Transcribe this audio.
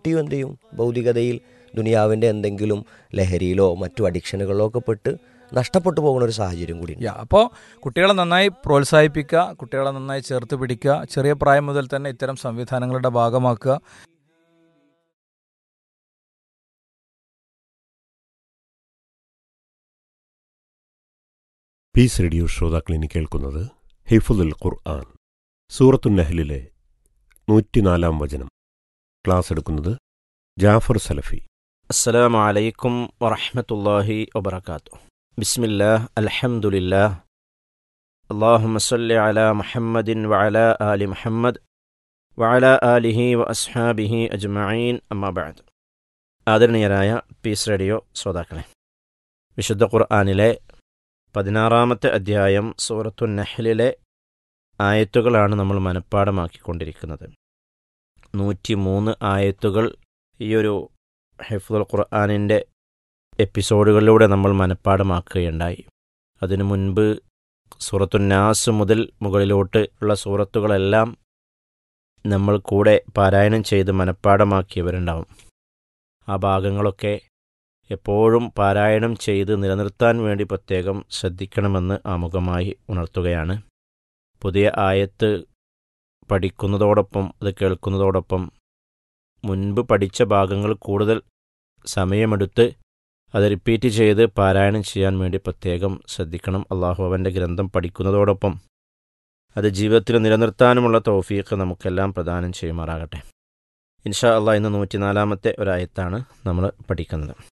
കുട്ടിയും എന്ത് ചെയ്യും ഭൗതികതയിൽ ദുനിയാവിൻ്റെ എന്തെങ്കിലും ലഹരിയിലോ മറ്റു അഡിക്ഷനുകളിലോ ഒക്കെ പെട്ട് നഷ്ടപ്പെട്ടു പോകുന്ന ഒരു സാഹചര്യം കൂടി യാ അപ്പോൾ കുട്ടികളെ നന്നായി പ്രോത്സാഹിപ്പിക്കുക കുട്ടികളെ നന്നായി ചേർത്ത് പിടിക്കുക ചെറിയ പ്രായം മുതൽ തന്നെ ഇത്തരം സംവിധാനങ്ങളുടെ ഭാഗമാക്കുക പീസ് റേഡിയോ ശ്രോതാക്കളിനി കേൾക്കുന്നത് ഹിഫുദുൽ ഖുർആൻ സൂറത്തുൻ നഹലിലെ നൂറ്റിനാലാം വചനം ക്ലാസ് എടുക്കുന്നത് ജാഫർ സലഫി السلام عليكم ورحمة الله وبركاته بسم الله الحمد لله اللهم صل على محمد وعلى آل محمد وعلى آله وأصحابه أجمعين أما بعد ആദരണീയരായ പീസ് റേഡിയോ ശ്രോതാക്കളെ വിശുദ്ധ ഖുർആാനിലെ പതിനാറാമത്തെ അധ്യായം സൂറത്തു നഹ്ലിലെ ആയത്തുകളാണ് നമ്മൾ മനഃപ്പാടമാക്കിക്കൊണ്ടിരിക്കുന്നത് നൂറ്റി മൂന്ന് ആയത്തുകൾ ഈയൊരു ഹിഫുൽ ഖുർആാനിൻ്റെ എപ്പിസോഡുകളിലൂടെ നമ്മൾ മനഃപ്പാടമാക്കുകയുണ്ടായി അതിനു മുൻപ് സൂറത്തു നാസ് മുതൽ മുകളിലോട്ട് ഉള്ള സൂറത്തുകളെല്ലാം നമ്മൾ കൂടെ പാരായണം ചെയ്ത് മനഃപ്പാടമാക്കിയവരുണ്ടാവും ആ ഭാഗങ്ങളൊക്കെ എപ്പോഴും പാരായണം ചെയ്ത് നിലനിർത്താൻ വേണ്ടി പ്രത്യേകം ശ്രദ്ധിക്കണമെന്ന് ആമുഖമായി ഉണർത്തുകയാണ് പുതിയ ആയത്ത് പഠിക്കുന്നതോടൊപ്പം അത് കേൾക്കുന്നതോടൊപ്പം മുൻപ് പഠിച്ച ഭാഗങ്ങൾ കൂടുതൽ സമയമെടുത്ത് അത് റിപ്പീറ്റ് ചെയ്ത് പാരായണം ചെയ്യാൻ വേണ്ടി പ്രത്യേകം ശ്രദ്ധിക്കണം അള്ളാഹു അവൻ്റെ ഗ്രന്ഥം പഠിക്കുന്നതോടൊപ്പം അത് ജീവിതത്തിൽ നിലനിർത്താനുമുള്ള തൗഫീഖ് നമുക്കെല്ലാം പ്രദാനം ചെയ്യുമാറാകട്ടെ ഇൻഷാ അള്ളാഹ് ഇന്ന് നൂറ്റിനാലാമത്തെ ഒരായത്താണ് നമ്മൾ പഠിക്കുന്നത്